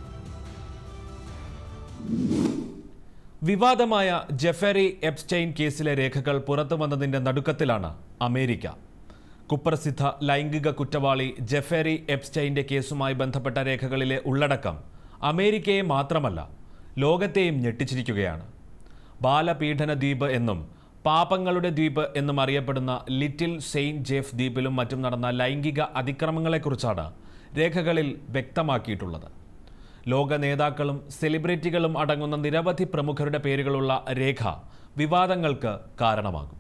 വിവാദമായ ജെഫറി എപ്സ്റ്റൈൻ കേസിലെ രേഖകൾ പുറത്തു വന്നതിന്റെ നടുക്കത്തിലാണ് അമേരിക്ക കുപ്രസിദ്ധ ലൈംഗിക കുറ്റവാളി ജെഫറി എപ്സ്റ്റൈന്റെ കേസുമായി ബന്ധപ്പെട്ട രേഖകളിലെ ഉള്ളടക്കം അമേരിക്കയെ മാത്രമല്ല ലോകത്തെയും ഞെട്ടിച്ചിരിക്കുകയാണ് ബാലപീഡന ദ്വീപ് എന്നും പാപങ്ങളുടെ ദ്വീപ് എന്നും അറിയപ്പെടുന്ന ലിറ്റിൽ സെയിന്റ് ജേഫ് ദ്വീപിലും മറ്റും നടന്ന ലൈംഗിക അതിക്രമങ്ങളെക്കുറിച്ചാണ് രേഖകളിൽ വ്യക്തമാക്കിയിട്ടുള്ളത് ലോക നേതാക്കളും സെലിബ്രിറ്റികളും അടങ്ങുന്ന നിരവധി പ്രമുഖരുടെ പേരുകളുള്ള രേഖ വിവാദങ്ങൾക്ക് കാരണമാകും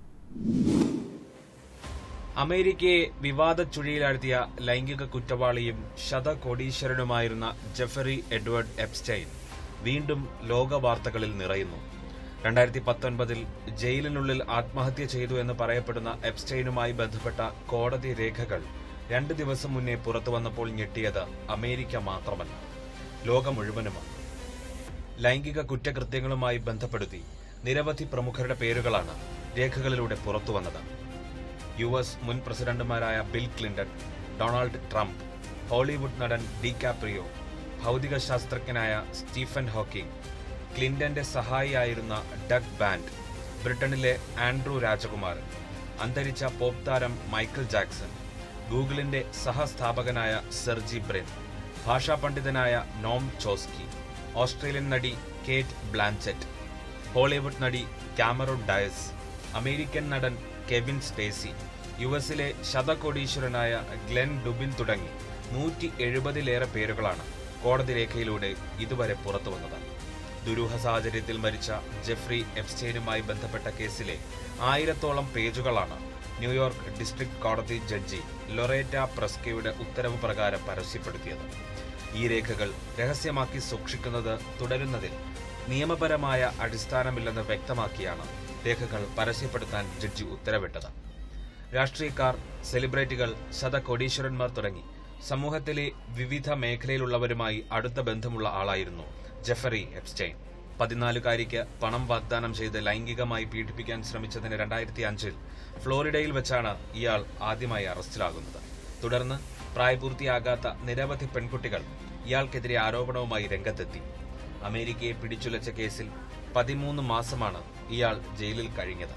അമേരിക്കയെ വിവാദ ചുഴിയിലാഴ്ത്തിയ ലൈംഗിക കുറ്റവാളിയും ശതകോടീശ്വരനുമായിരുന്ന ജെഫറി എഡ്വേർഡ് എപ്സ്റ്റൈൻ വീണ്ടും ലോക വാർത്തകളിൽ നിറയുന്നു രണ്ടായിരത്തി പത്തൊൻപതിൽ ജയിലിനുള്ളിൽ ആത്മഹത്യ ചെയ്തു എന്ന് പറയപ്പെടുന്ന എപ്സ്റ്റൈനുമായി ബന്ധപ്പെട്ട കോടതി രേഖകൾ രണ്ട് ദിവസം മുന്നേ പുറത്തു വന്നപ്പോൾ ഞെട്ടിയത് അമേരിക്ക മാത്രമല്ല ലോകം മുഴുവനുമാണ് ലൈംഗിക കുറ്റകൃത്യങ്ങളുമായി ബന്ധപ്പെടുത്തി നിരവധി പ്രമുഖരുടെ പേരുകളാണ് രേഖകളിലൂടെ പുറത്തുവന്നത് യു എസ് മുൻ പ്രസിഡന്റുമാരായ Bill Clinton Donald Trump Hollywood നടൻ ഡി കാപ്രിയോ ഭൗതിക ശാസ്ത്രജ്ഞനായ സ്റ്റീഫൻ ഹോക്കിംഗ് ക്ലിന്റന്റെ സഹായിയായിരുന്ന ഡഗ് ബാൻഡ് ബ്രിട്ടനിലെ ആൻഡ്രൂ രാജകുമാരൻ അന്തരിച്ച പോപ്പ് താരം മൈക്കിൾ ജാക്സൺ ഗൂഗിളിന്റെ സഹസ്ഥാപകനായ സെർജി ബ്രിൻ ഭാഷാ പണ്ഡിതനായ നോം ചോസ്കി ഓസ്ട്രേലിയൻ നടി കേറ്റ് ബ്ലാൻചെറ്റ് ഹോളിവുഡ് നടി കാമറോൺ ഡയസ് അമേരിക്കൻ നടൻ കെവിൻ സ്പേസി യു എസിലെ ശതകോടീശ്വരനായ ഗ്ലെൻ ഡുബിൻ തുടങ്ങി നൂറ്റി എഴുപതിലേറെ പേരുകളാണ് കോടതി രേഖയിലൂടെ ഇതുവരെ പുറത്തു വന്നത് ദുരൂഹ സാഹചര്യത്തിൽ മരിച്ച ജെഫ്രി എപ്സ്റ്റൈനുമായി ബന്ധപ്പെട്ട കേസിലെ ആയിരത്തോളം പേജുകളാണ് ന്യൂയോർക്ക് ഡിസ്ട്രിക്ട് കോടതി ജഡ്ജി ലൊറേറ്റ പ്രസ്കയുടെ ഉത്തരവ് പ്രകാരം പരസ്യപ്പെടുത്തിയത് ഈ രേഖകൾ രഹസ്യമാക്കി സൂക്ഷിക്കുന്നത് തുടരുന്നതിൽ നിയമപരമായ അടിസ്ഥാനമില്ലെന്ന് വ്യക്തമാക്കിയാണ് രേഖകൾ പരസ്യപ്പെടുത്താൻ ജഡ്ജി ഉത്തരവിട്ടത് രാഷ്ട്രീയക്കാർ സെലിബ്രിറ്റികൾ ശതകോടീശ്വരന്മാർ തുടങ്ങി സമൂഹത്തിലെ വിവിധ മേഖലയിലുള്ളവരുമായി അടുത്ത ബന്ധമുള്ള ആളായിരുന്നു ജെഫറി എപ്സ്റ്റൈൻ പതിനാലുകാരിക്ക് പണം വാഗ്ദാനം ചെയ്ത് ലൈംഗികമായി പീഡിപ്പിക്കാൻ ശ്രമിച്ചതിന് രണ്ടായിരത്തി അഞ്ചിൽ ഫ്ലോറിഡയിൽ വെച്ചാണ് ഇയാൾ ആദ്യമായി അറസ്റ്റിലാകുന്നത് തുടർന്ന് പ്രായപൂർത്തിയാകാത്ത നിരവധി പെൺകുട്ടികൾ ഇയാൾക്കെതിരെ ആരോപണവുമായി രംഗത്തെത്തി അമേരിക്കയെ പിടിച്ചുലച്ച കേസിൽ പതിമൂന്ന് മാസമാണ് ഇയാൾ ജയിലിൽ കഴിഞ്ഞത്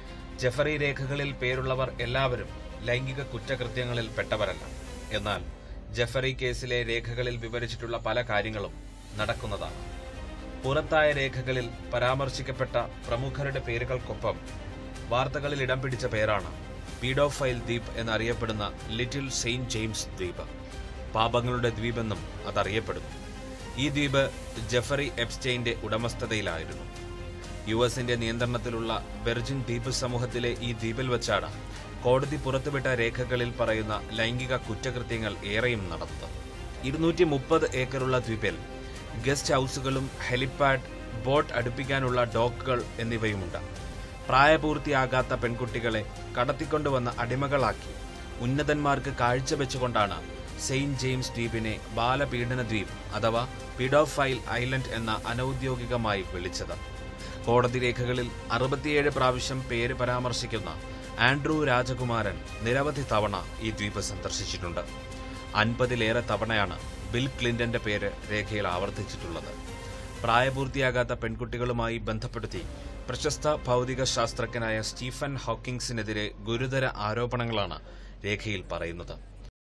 ജെഫറി രേഖകളിൽ പേരുള്ളവർ എല്ലാവരും ലൈംഗിക കുറ്റകൃത്യങ്ങളിൽ പെട്ടവരല്ല എന്നാൽ ജെഫറി കേസിലെ രേഖകളിൽ വിവരിച്ചിട്ടുള്ള പല കാര്യങ്ങളും നടക്കുന്നതാണ് പുറത്തായ രേഖകളിൽ പരാമർശിക്കപ്പെട്ട പ്രമുഖരുടെ പേരുകൾക്കൊപ്പം വാർത്തകളിൽ ഇടം പിടിച്ച പേരാണ് പീഡോഫൈൽ ദ്വീപ് എന്നറിയപ്പെടുന്ന ലിറ്റിൽ സെയിന്റ് ജെയിംസ് ദ്വീപ് പാപങ്ങളുടെ ദ്വീപെന്നും അതറിയപ്പെടുന്നു ഈ ദ്വീപ് ജെഫറി എപ്സ്റ്റൈന്റെ ഉടമസ്ഥതയിലായിരുന്നു യു എസിന്റെ നിയന്ത്രണത്തിലുള്ള വെർജിൻ ദ്വീപ് സമൂഹത്തിലെ ഈ ദ്വീപിൽ വെച്ചാണ് കോടതി പുറത്തുവിട്ട രേഖകളിൽ പറയുന്ന ലൈംഗിക കുറ്റകൃത്യങ്ങൾ ഏറെയും നടന്നത് ഇരുന്നൂറ്റി മുപ്പത് ഏക്കറുള്ള ദ്വീപിൽ ഗസ്റ്റ് ഹൗസുകളും ഹെലിപാഡ് ബോട്ട് അടുപ്പിക്കാനുള്ള ഡോക്കുകൾ എന്നിവയുമുണ്ട് പ്രായപൂർത്തിയാകാത്ത പെൺകുട്ടികളെ കടത്തിക്കൊണ്ടുവന്ന അടിമകളാക്കി ഉന്നതന്മാർക്ക് കാഴ്ചവെച്ചുകൊണ്ടാണ് സെയിന്റ് ജെയിംസ് ദ്വീപിനെ ബാലപീഡന ദ്വീപ് അഥവാ പിഡോഫൈൽ ഐലൻഡ് എന്ന അനൌദ്യോഗികമായി വിളിച്ചത് കോടതി രേഖകളിൽ അറുപത്തിയേഴ് പ്രാവശ്യം പേര് പരാമർശിക്കുന്ന ആൻഡ്രൂ രാജകുമാരൻ നിരവധി തവണ ഈ ദ്വീപ് സന്ദർശിച്ചിട്ടുണ്ട് അൻപതിലേറെ തവണയാണ് ബിൽ ക്ലിന്റന്റെ പേര് രേഖയിൽ ആവർത്തിച്ചിട്ടുള്ളത് പ്രായപൂർത്തിയാകാത്ത പെൺകുട്ടികളുമായി ബന്ധപ്പെടുത്തി പ്രശസ്ത ഭൗതിക ശാസ്ത്രജ്ഞനായ സ്റ്റീഫൻ ഹോക്കിങ്സിനെതിരെ ഗുരുതര ആരോപണങ്ങളാണ് രേഖയിൽ പറയുന്നത്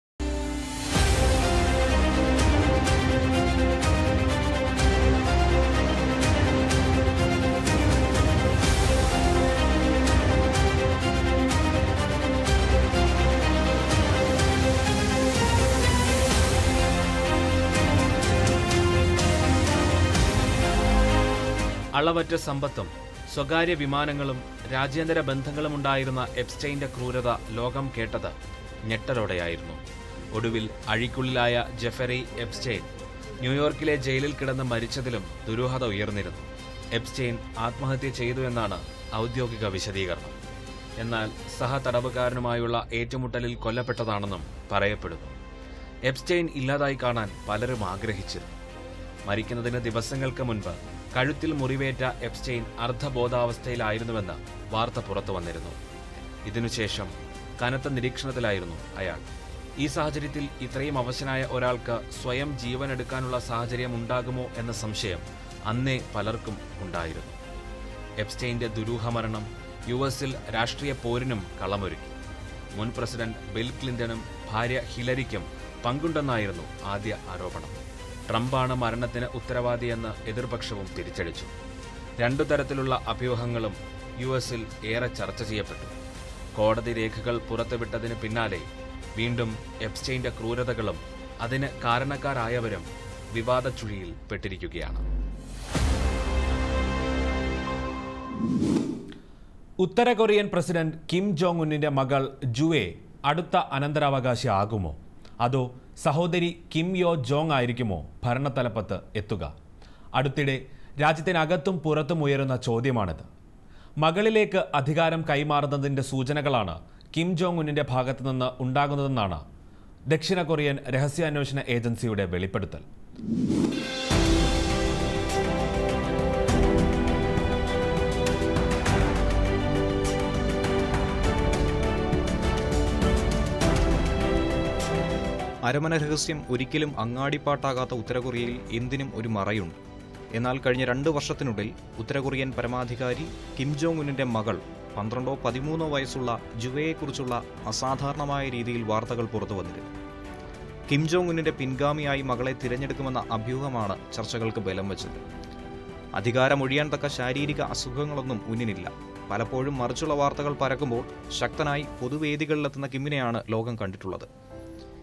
അളവറ്റ സമ്പത്തും സ്വകാര്യ വിമാനങ്ങളും രാജ്യാന്തര ബന്ധങ്ങളും ഉണ്ടായിരുന്ന എപ്സ്റ്റൈന്റെ ക്രൂരത ലോകം കേട്ടത് ഞെട്ടലോടെയായിരുന്നു ഒടുവിൽ അഴിക്കുള്ളിലായ ജെഫറി എപ്സ്റ്റൈൻ ന്യൂയോർക്കിലെ ജയിലിൽ കിടന്ന് മരിച്ചതിലും ദുരൂഹത ഉയർന്നിരുന്നു എപ്സ്റ്റൈൻ ആത്മഹത്യ ചെയ്തു എന്നാണ് ഔദ്യോഗിക വിശദീകരണം എന്നാൽ സഹതടവുകാരനുമായുള്ള ഏറ്റുമുട്ടലിൽ കൊല്ലപ്പെട്ടതാണെന്നും പറയപ്പെടുന്നു എപ്സ്റ്റൈൻ ഇല്ലാതായി കാണാൻ പലരും ആഗ്രഹിച്ചിരുന്നു മരിക്കുന്നതിന് ദിവസങ്ങൾക്ക് മുൻപ് കഴുത്തിൽ മുറിവേറ്റ എപ്സ്റ്റൈൻ അർദ്ധബോധാവസ്ഥയിലായിരുന്നുവെന്ന് വാർത്ത പുറത്തു വന്നിരുന്നു ഇതിനുശേഷം കനത്ത നിരീക്ഷണത്തിലായിരുന്നു അയാൾ ഈ സാഹചര്യത്തിൽ ഇത്രയും അവശനായ ഒരാൾക്ക് സ്വയം ജീവനെടുക്കാനുള്ള സാഹചര്യം ഉണ്ടാകുമോ എന്ന സംശയം അന്നേ പലർക്കും ഉണ്ടായിരുന്നു എപ്സ്റ്റൈന്റെ ദുരൂഹ മരണം യു എസിൽ രാഷ്ട്രീയ പോരിനും കളമൊരുക്കി മുൻ പ്രസിഡന്റ് ബിൽ ക്ലിന്റണും ഭാര്യ ഹിലരിക്കും പങ്കുണ്ടെന്നായിരുന്നു ആദ്യ ആരോപണം ട്രംപാണ് മരണത്തിന് ഉത്തരവാദിയെന്ന് എതിർപക്ഷവും തിരിച്ചടിച്ചു രണ്ടു തരത്തിലുള്ള അഭ്യൂഹങ്ങളും യു എസിൽ ഏറെ ചർച്ച ചെയ്യപ്പെട്ടു കോടതി രേഖകൾ പുറത്തുവിട്ടതിന് പിന്നാലെ വീണ്ടും എപ്സ്റ്റൈന്റെ ക്രൂരതകളും അതിന് കാരണക്കാരായവരും വിവാദ ചുഴിയിൽ പെട്ടിരിക്കുകയാണ് ഉത്തര കൊറിയൻ പ്രസിഡന്റ് കിം ജോങ് ഉന്നിന്റെ മകൾ ജുവെ അടുത്ത അനന്തരാവകാശി ആകുമോ അതോ സഹോദരി കിം യോ ജോങ് ആയിരിക്കുമോ ഭരണത്തലപ്പത്ത് എത്തുക അടുത്തിടെ രാജ്യത്തിനകത്തും പുറത്തും ഉയരുന്ന ചോദ്യമാണിത് മകളിലേക്ക് അധികാരം കൈമാറുന്നതിന്റെ സൂചനകളാണ് കിം ജോങ് ഉന്നിന്റെ ഭാഗത്തു നിന്ന് ഉണ്ടാകുന്നതെന്നാണ് ദക്ഷിണ കൊറിയൻ രഹസ്യാന്വേഷണ ഏജൻസിയുടെ വെളിപ്പെടുത്തൽ അരമന രഹസ്യം ഒരിക്കലും അങ്ങാടിപ്പാട്ടാകാത്ത ഉത്തരകൊറിയയിൽ എന്തിനും ഒരു മറയുണ്ട് എന്നാൽ കഴിഞ്ഞ രണ്ട് വർഷത്തിനുള്ളിൽ ഉത്തരകൊറിയൻ പരമാധികാരി കിം ജോങ് ഉന്നിന്റെ മകൾ പന്ത്രണ്ടോ പതിമൂന്നോ വയസ്സുള്ള ജുവയെക്കുറിച്ചുള്ള അസാധാരണമായ രീതിയിൽ വാർത്തകൾ പുറത്തു വന്നിരുന്നു കിം ജോങ് ഉന്നിന്റെ പിൻഗാമിയായി മകളെ തിരഞ്ഞെടുക്കുമെന്ന അഭ്യൂഹമാണ് ചർച്ചകൾക്ക് ബലം വെച്ചത് അധികാരമൊഴിയാൻ തക്ക ശാരീരിക അസുഖങ്ങളൊന്നും ഉന്നിനില്ല പലപ്പോഴും മറിച്ചുള്ള വാർത്തകൾ പരക്കുമ്പോൾ ശക്തനായി പൊതുവേദികളിലെത്തുന്ന കിമ്മിനെയാണ് ലോകം കണ്ടിട്ടുള്ളത്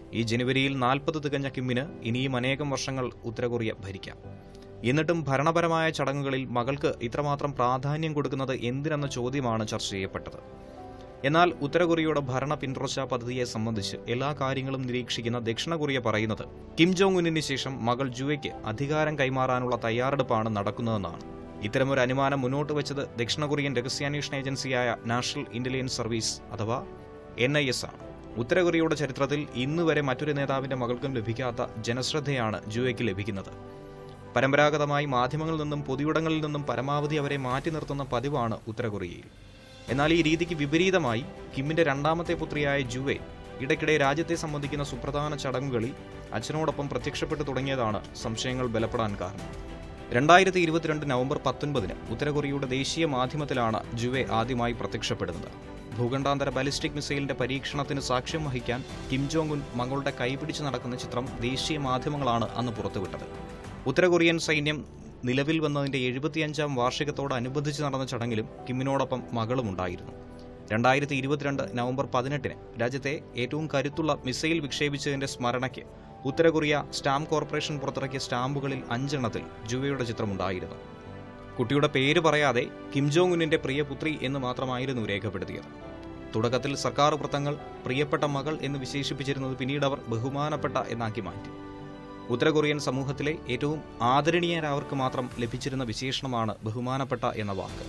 ഈ ജനുവരിയിൽ നാൽപ്പത് തികഞ്ഞ കിമ്മിന് ഇനിയും അനേകം വർഷങ്ങൾ ഉത്തരകൊറിയ ഭരിക്കാം എന്നിട്ടും ഭരണപരമായ ചടങ്ങുകളിൽ മകൾക്ക് ഇത്രമാത്രം പ്രാധാന്യം കൊടുക്കുന്നത് എന്തിനെന്ന ചോദ്യമാണ് ചർച്ച ചെയ്യപ്പെട്ടത് എന്നാൽ ഉത്തരകൊറിയയുടെ ഭരണ പിന്തുടർച്ചാ പദ്ധതിയെ സംബന്ധിച്ച് എല്ലാ കാര്യങ്ങളും നിരീക്ഷിക്കുന്ന ദക്ഷിണ കൊറിയ പറയുന്നത് കിം ജോങ് ഉന്നിന് ശേഷം മകൾ ജുവയ്ക്ക് അധികാരം കൈമാറാനുള്ള തയ്യാറെടുപ്പാണ് നടക്കുന്നതെന്നാണ് ഇത്തരമൊരു അനുമാനം മുന്നോട്ട് വെച്ചത് ദക്ഷിണ കൊറിയൻ രഹസ്യാന്വേഷണ ഏജൻസിയായ നാഷണൽ ഇന്റലിജൻസ് സർവീസ് അഥവാ എൻ ഐ എസ് ആണ് ഉത്തര കൊറിയയുടെ ചരിത്രത്തിൽ ഇന്നുവരെ മറ്റൊരു നേതാവിന്റെ മകൾക്കും ലഭിക്കാത്ത ജനശ്രദ്ധയാണ് ജുവയ്ക്ക് ലഭിക്കുന്നത് പരമ്പരാഗതമായി മാധ്യമങ്ങളിൽ നിന്നും പൊതുയിടങ്ങളിൽ നിന്നും പരമാവധി അവരെ മാറ്റി നിർത്തുന്ന പതിവാണ് ഉത്തര കൊറിയയിൽ എന്നാൽ ഈ രീതിക്ക് വിപരീതമായി കിമ്മിന്റെ രണ്ടാമത്തെ പുത്രിയായ ജുവെ ഇടയ്ക്കിടെ രാജ്യത്തെ സംബന്ധിക്കുന്ന സുപ്രധാന ചടങ്ങുകളിൽ അച്ഛനോടൊപ്പം പ്രത്യക്ഷപ്പെട്ടു തുടങ്ങിയതാണ് സംശയങ്ങൾ ബലപ്പെടാൻ കാരണം രണ്ടായിരത്തി ഇരുപത്തിരണ്ട് നവംബർ പത്തൊൻപതിന് ഉത്തര കൊറിയയുടെ ദേശീയ മാധ്യമത്തിലാണ് ജുവെ ആദ്യമായി പ്രത്യക്ഷപ്പെടുന്നത് ഭൂഖണ്ഡാന്തര ബാലിസ്റ്റിക് മിസൈലിന്റെ പരീക്ഷണത്തിന് സാക്ഷ്യം വഹിക്കാൻ കിം ജോങ് ഉൻ മകളുടെ കൈപിടിച്ച് നടക്കുന്ന ചിത്രം ദേശീയ മാധ്യമങ്ങളാണ് അന്ന് പുറത്തുവിട്ടത് ഉത്തര കൊറിയൻ സൈന്യം നിലവിൽ വന്നതിന്റെ എഴുപത്തിയഞ്ചാം വാർഷികത്തോടനുബന്ധിച്ച് നടന്ന ചടങ്ങിലും കിമ്മിനോടൊപ്പം മകളും ഉണ്ടായിരുന്നു രണ്ടായിരത്തി ഇരുപത്തിരണ്ട് നവംബർ പതിനെട്ടിന് രാജ്യത്തെ ഏറ്റവും കരുത്തുള്ള മിസൈൽ വിക്ഷേപിച്ചതിന്റെ സ്മരണയ്ക്ക് ഉത്തര കൊറിയ സ്റ്റാമ്പ് കോർപ്പറേഷൻ പുറത്തിറക്കിയ സ്റ്റാമ്പുകളിൽ അഞ്ചെണ്ണത്തിൽ ജുവയുടെ ചിത്രമുണ്ടായിരുന്നു കുട്ടിയുടെ പേര് പറയാതെ കിം ജോങ് ഉന്നിന്റെ പ്രിയപുത്രി എന്ന് മാത്രമായിരുന്നു രേഖപ്പെടുത്തിയത് തുടക്കത്തിൽ സർക്കാർ വൃത്തങ്ങൾ പ്രിയപ്പെട്ട മകൾ എന്ന് വിശേഷിപ്പിച്ചിരുന്നത് പിന്നീട് അവർ ബഹുമാനപ്പെട്ട എന്നാക്കി മാറ്റി ഉത്തര കൊറിയൻ സമൂഹത്തിലെ ഏറ്റവും ആദരണീയരായവർക്ക് മാത്രം ലഭിച്ചിരുന്ന വിശേഷണമാണ് ബഹുമാനപ്പെട്ട എന്ന വാക്ക്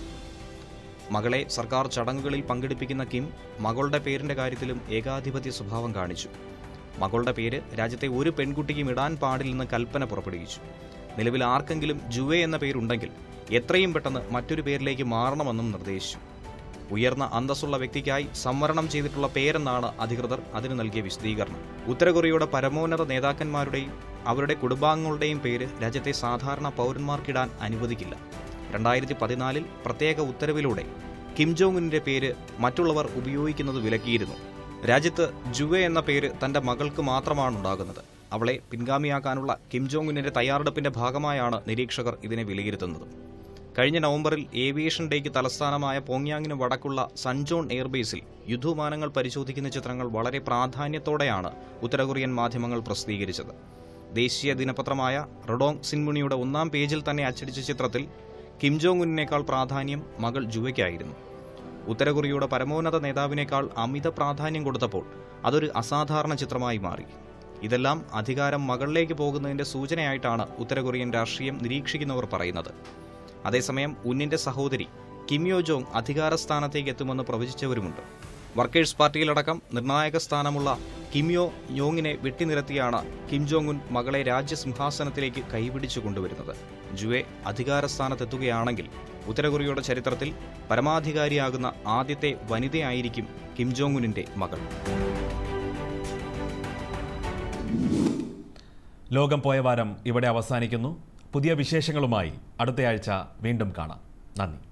മകളെ സർക്കാർ ചടങ്ങുകളിൽ പങ്കെടുപ്പിക്കുന്ന കിം മകളുടെ പേരിന്റെ കാര്യത്തിലും ഏകാധിപത്യ സ്വഭാവം കാണിച്ചു മകളുടെ പേര് രാജ്യത്തെ ഒരു പെൺകുട്ടിക്കും ഇടാൻ പാടില്ലെന്ന് കൽപ്പന പുറപ്പെടുവിച്ചു നിലവിൽ ആർക്കെങ്കിലും ജുവെ എന്ന പേരുണ്ടെങ്കിൽ എത്രയും പെട്ടെന്ന് മറ്റൊരു പേരിലേക്ക് മാറണമെന്നും നിർദ്ദേശിച്ചു ഉയർന്ന അന്തസ്സുള്ള വ്യക്തിക്കായി സംവരണം ചെയ്തിട്ടുള്ള പേരെന്നാണ് അധികൃതർ അതിന് നൽകിയ വിശദീകരണം ഉത്തര കൊറിയയുടെ പരമോന്നത നേതാക്കന്മാരുടെയും അവരുടെ കുടുംബാംഗങ്ങളുടെയും പേര് രാജ്യത്തെ സാധാരണ പൗരന്മാർക്കിടാൻ അനുവദിക്കില്ല രണ്ടായിരത്തി പതിനാലിൽ പ്രത്യേക ഉത്തരവിലൂടെ കിം ജോങ് ഉന്നിന്റെ പേര് മറ്റുള്ളവർ ഉപയോഗിക്കുന്നത് വിലക്കിയിരുന്നു രാജ്യത്ത് ജുവെ എന്ന പേര് തന്റെ മകൾക്ക് മാത്രമാണ് ഉണ്ടാകുന്നത് അവളെ പിൻഗാമിയാക്കാനുള്ള കിം ജോങ് ഉന്നിന്റെ തയ്യാറെടുപ്പിന്റെ ഭാഗമായാണ് നിരീക്ഷകർ ഇതിനെ വിലയിരുത്തുന്നത് കഴിഞ്ഞ നവംബറിൽ ഏവിയേഷൻ ഡേക്ക് തലസ്ഥാനമായ പോങ്യാങ്ങിന് വടക്കുള്ള സൺജോൺ എയർബേസിൽ യുദ്ധവിമാനങ്ങൾ പരിശോധിക്കുന്ന ചിത്രങ്ങൾ വളരെ പ്രാധാന്യത്തോടെയാണ് ഉത്തര കൊറിയൻ മാധ്യമങ്ങൾ പ്രസിദ്ധീകരിച്ചത് ദേശീയ ദിനപത്രമായ റൊഡോങ് സിൻമുണിയുടെ ഒന്നാം പേജിൽ തന്നെ അച്ചടിച്ച ചിത്രത്തിൽ കിം ജോങ് ഉന്നിനേക്കാൾ പ്രാധാന്യം മകൾ ജുവയ്ക്കായിരുന്നു ഉത്തര കൊറിയയുടെ പരമോന്നത നേതാവിനേക്കാൾ അമിത പ്രാധാന്യം കൊടുത്തപ്പോൾ അതൊരു അസാധാരണ ചിത്രമായി മാറി ഇതെല്ലാം അധികാരം മകളിലേക്ക് പോകുന്നതിന്റെ സൂചനയായിട്ടാണ് ഉത്തര കൊറിയൻ രാഷ്ട്രീയം നിരീക്ഷിക്കുന്നവർ പറയുന്നത് അതേസമയം ഉന്നിന്റെ സഹോദരി കിം യോ ജോങ് അധികാര സ്ഥാനത്തേക്ക് എത്തുമെന്ന് പ്രവചിച്ചവരുമുണ്ട് വർക്കേഴ്സ് പാർട്ടിയിലടക്കം നിർണായക സ്ഥാനമുള്ള കിം യോ യോങ്ങിനെ വെട്ടിനിരത്തിയാണ് കിം ജോങ് ഉൻ മകളെ രാജ്യസിംഹാസനത്തിലേക്ക് കൈപിടിച്ചു കൊണ്ടുവരുന്നത് ജുവെ അധികാര സ്ഥാനത്തെത്തുകയാണെങ്കിൽ ഉത്തര കൊറിയയുടെ ചരിത്രത്തിൽ പരമാധികാരിയാകുന്ന ആദ്യത്തെ വനിതയായിരിക്കും കിം ജോങ് ഉന്നിന്റെ മകൾ ലോകം പോയ വാരം ഇവിടെ അവസാനിക്കുന്നു പുതിയ വിശേഷങ്ങളുമായി അടുത്തയാഴ്ച വീണ്ടും കാണാം നന്ദി